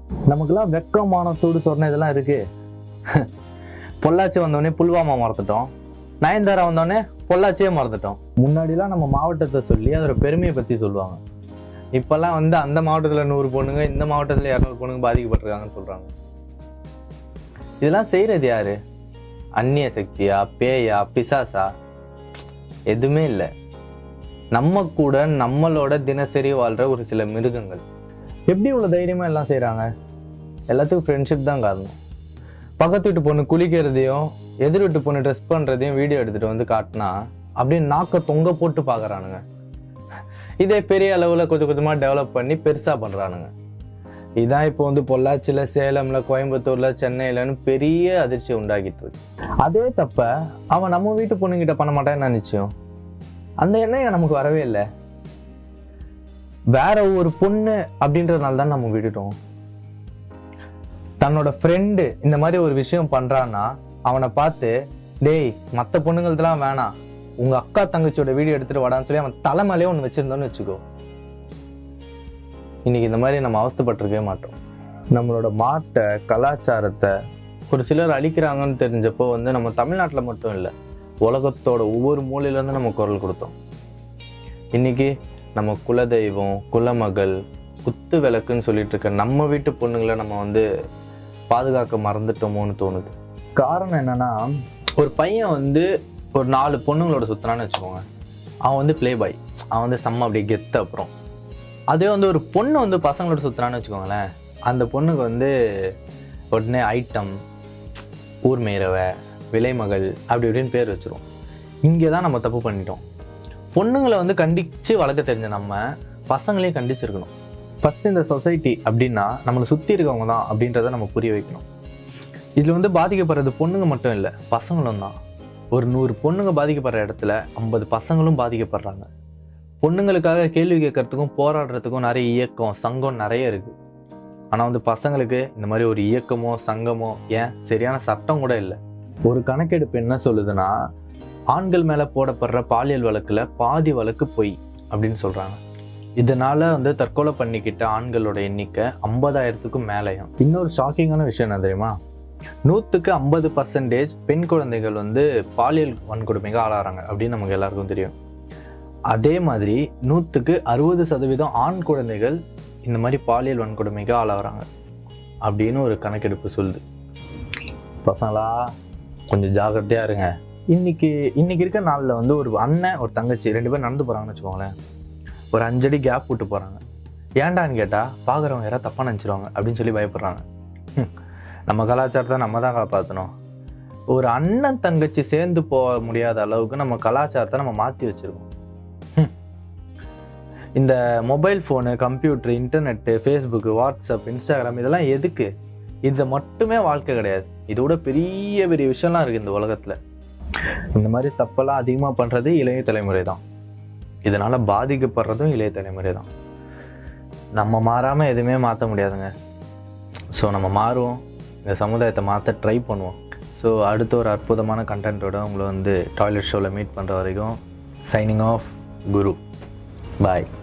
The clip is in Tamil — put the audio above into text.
நமக்குலாம் வெக்கமான சூடு சொன்ன இதெல்லாம் இருக்கு பொள்ளாச்சி வந்தோடனே புல்வாமா மறந்துட்டோம் நயன்தாரா வந்தோடனே பொள்ளாச்சியே மறந்துட்டோம் முன்னாடிலாம் நம்ம மாவட்டத்தை சொல்லி அதோட பெருமையை பற்றி சொல்லுவாங்க இப்போல்லாம் வந்து அந்த மாவட்டத்தில் நூறு பொண்ணுங்க இந்த மாவட்டத்தில் இரநூறு பொண்ணுங்க பாதிக்கப்பட்டிருக்காங்கன்னு சொல்கிறாங்க இதெல்லாம் செய்கிறது யாரு அந்நிய சக்தியா பேயா பிசாசா எதுவுமே இல்லை நம்ம கூட நம்மளோட தினசரி வாழ்கிற ஒரு சில மிருகங்கள் எப்படி இவ்வளோ தைரியமாக எல்லாம் செய்கிறாங்க எல்லாத்துக்கும் ஃப்ரெண்ட்ஷிப் தான் காரணம் பக்கத்து வீட்டு பொண்ணு குளிக்கிறதையும் எதிர் வீட்டு பொண்ணு ட்ரெஸ் பண்ணுறதையும் வீடியோ எடுத்துகிட்டு வந்து காட்டினா அப்படியே நாக்க தொங்க போட்டு பார்க்குறானுங்க இதே பெரிய அளவில் கொஞ்சம் கொஞ்சமாக டெவலப் பண்ணி பெருசாக பண்ணுறானுங்க இதான் இப்போ வந்து பொள்ளாச்சியில் சேலமில் கோயம்புத்தூரில் சென்னையிலன்னு பெரிய அதிர்ச்சியை உண்டாக்கிட்டு இருக்கு அதே தப்ப அவன் நம்ம வீட்டு பொண்ணுங்கிட்ட பண்ண மாட்டான்னு நிச்சயம் அந்த எண்ணம் நமக்கு வரவே இல்லை வேற ஒரு பொண்ணு அப்படின்றதுனால தான் நம்ம விட்டுட்டோம் தன்னோட ஃப்ரெண்டு இந்த மாதிரி ஒரு விஷயம் பண்றான்னா அவனை பார்த்து டேய் மற்ற பொண்ணுங்களுக்கெல்லாம் வேணாம் உங்க அக்கா தங்கச்சியோட வீடியோ எடுத்துட்டு வாடான்னு சொல்லி அவன் தலைமையிலே ஒன்று வச்சிருந்தோன்னு வச்சுக்கோ இன்னைக்கு இந்த மாதிரி நம்ம அவஸ்தைப்பட்டிருக்கவே மாட்டோம் நம்மளோட மாட்டை கலாச்சாரத்தை ஒரு சிலர் அழிக்கிறாங்கன்னு தெரிஞ்சப்போ வந்து நம்ம தமிழ்நாட்டில் மட்டும் இல்லை உலகத்தோட ஒவ்வொரு மூலையிலேருந்து நம்ம குரல் கொடுத்தோம் இன்னைக்கு நம்ம குலதெய்வம் குலமகள் குத்து விளக்குன்னு சொல்லிட்டு இருக்க நம்ம வீட்டு பொண்ணுங்களை நம்ம வந்து பாதுகாக்க மறந்துட்டோமோன்னு தோணுது காரணம் என்னன்னா ஒரு பையன் வந்து ஒரு நாலு பொண்ணுங்களோட சுத்தினான்னு வச்சுக்கோங்க அவன் வந்து ப்ளே பாய் அவன் வந்து செம்ம அப்படியே கெத்து அப்புறம் அதே வந்து ஒரு பொண்ணு வந்து பசங்களோட சுத்தினான்னு வச்சுக்கோங்களேன் அந்த பொண்ணுக்கு வந்து உடனே ஐட்டம் ஊர் மேய்றவ விலைமகள் அப்படி இப்படின்னு பேர் வச்சிரும் இங்கே தான் நம்ம தப்பு பண்ணிட்டோம் பொண்ணுங்களை வந்து கண்டிச்சு வளர்க்க தெரிஞ்ச நம்ம பசங்களையும் கண்டிச்சிருக்கணும் ஃபர்ஸ்ட் இந்த சொசைட்டி அப்படின்னா நம்மளை சுற்றி இருக்கவங்க தான் அப்படின்றத நம்ம புரிய வைக்கணும் இதில் வந்து பாதிக்கப்படுறது பொண்ணுங்க மட்டும் இல்லை பசங்களும் தான் ஒரு நூறு பொண்ணுங்க பாதிக்கப்படுற இடத்துல ஐம்பது பசங்களும் பாதிக்கப்படுறாங்க பொண்ணுங்களுக்காக கேள்வி கேட்கறதுக்கும் போராடுறதுக்கும் நிறைய இயக்கம் சங்கம் நிறைய இருக்கு ஆனால் வந்து பசங்களுக்கு இந்த மாதிரி ஒரு இயக்கமோ சங்கமோ ஏன் சரியான சட்டம் கூட இல்லை ஒரு கணக்கெடுப்பு என்ன சொல்லுதுன்னா ஆண்கள் மேலே போடப்படுற பாலியல் வழக்கில் பாதி வழக்கு பொய் அப்படின்னு சொல்கிறாங்க இதனால வந்து தற்கொலை பண்ணிக்கிட்ட ஆண்களோட எண்ணிக்கை ஐம்பதாயிரத்துக்கும் மேலேயும் இன்னொரு ஷாக்கிங்கான விஷயம் என்ன தெரியுமா நூற்றுக்கு ஐம்பது பர்சன்டேஜ் பெண் குழந்தைகள் வந்து பாலியல் வன்கொடுமைக்கு ஆளாகிறாங்க அப்படின்னு நமக்கு எல்லாருக்கும் தெரியும் அதே மாதிரி நூற்றுக்கு அறுபது சதவீதம் ஆண் குழந்தைகள் இந்த மாதிரி பாலியல் வன்கொடுமைக்கு ஆளாகிறாங்க அப்படின்னு ஒரு கணக்கெடுப்பு சொல்லுது பசங்களா கொஞ்சம் ஜாக்கிரதையா இருங்க இன்னைக்கு இன்னைக்கு இருக்க நாளில் வந்து ஒரு அண்ணன் ஒரு தங்கச்சி ரெண்டு பேரும் நடந்து போகிறாங்கன்னு வச்சுக்கோங்களேன் ஒரு அஞ்சடி கேப் விட்டு போகிறாங்க ஏன்டான்னு கேட்டால் பார்க்குறவங்க யாராவது தப்பாக நினச்சிருவாங்க அப்படின்னு சொல்லி பயப்படுறாங்க ஹம். நம்ம கலாச்சாரத்தை நம்ம தான் காப்பாற்றணும் ஒரு அண்ணன் தங்கச்சி சேர்ந்து போக முடியாத அளவுக்கு நம்ம கலாச்சாரத்தை நம்ம மாற்றி வச்சுருக்கோம் ஹம். இந்த mobile phone computer internet Facebook WhatsApp Instagram இதெல்லாம் எதுக்கு இது மட்டுமே வாழ்க்கை கிடையாது இதோட பெரிய பெரிய விஷயம்லாம் இருக்குது இந்த உலகத்தில் இந்த மாதிரி தப்பெல்லாம் அதிகமாக பண்ணுறது இளைய தலைமுறை தான் இதனால் பாதிக்கப்படுறதும் இளைய தலைமுறை தான் நம்ம மாறாமல் எதுவுமே மாற்ற முடியாதுங்க ஸோ நம்ம மாறுவோம் இந்த சமுதாயத்தை மாற்ற ட்ரை பண்ணுவோம் ஸோ அடுத்த ஒரு அற்புதமான கண்டென்ட்டோட உங்களை வந்து டாய்லெட் ஷோவில் மீட் பண்ணுற வரைக்கும் சைனிங் ஆஃப் குரு பாய்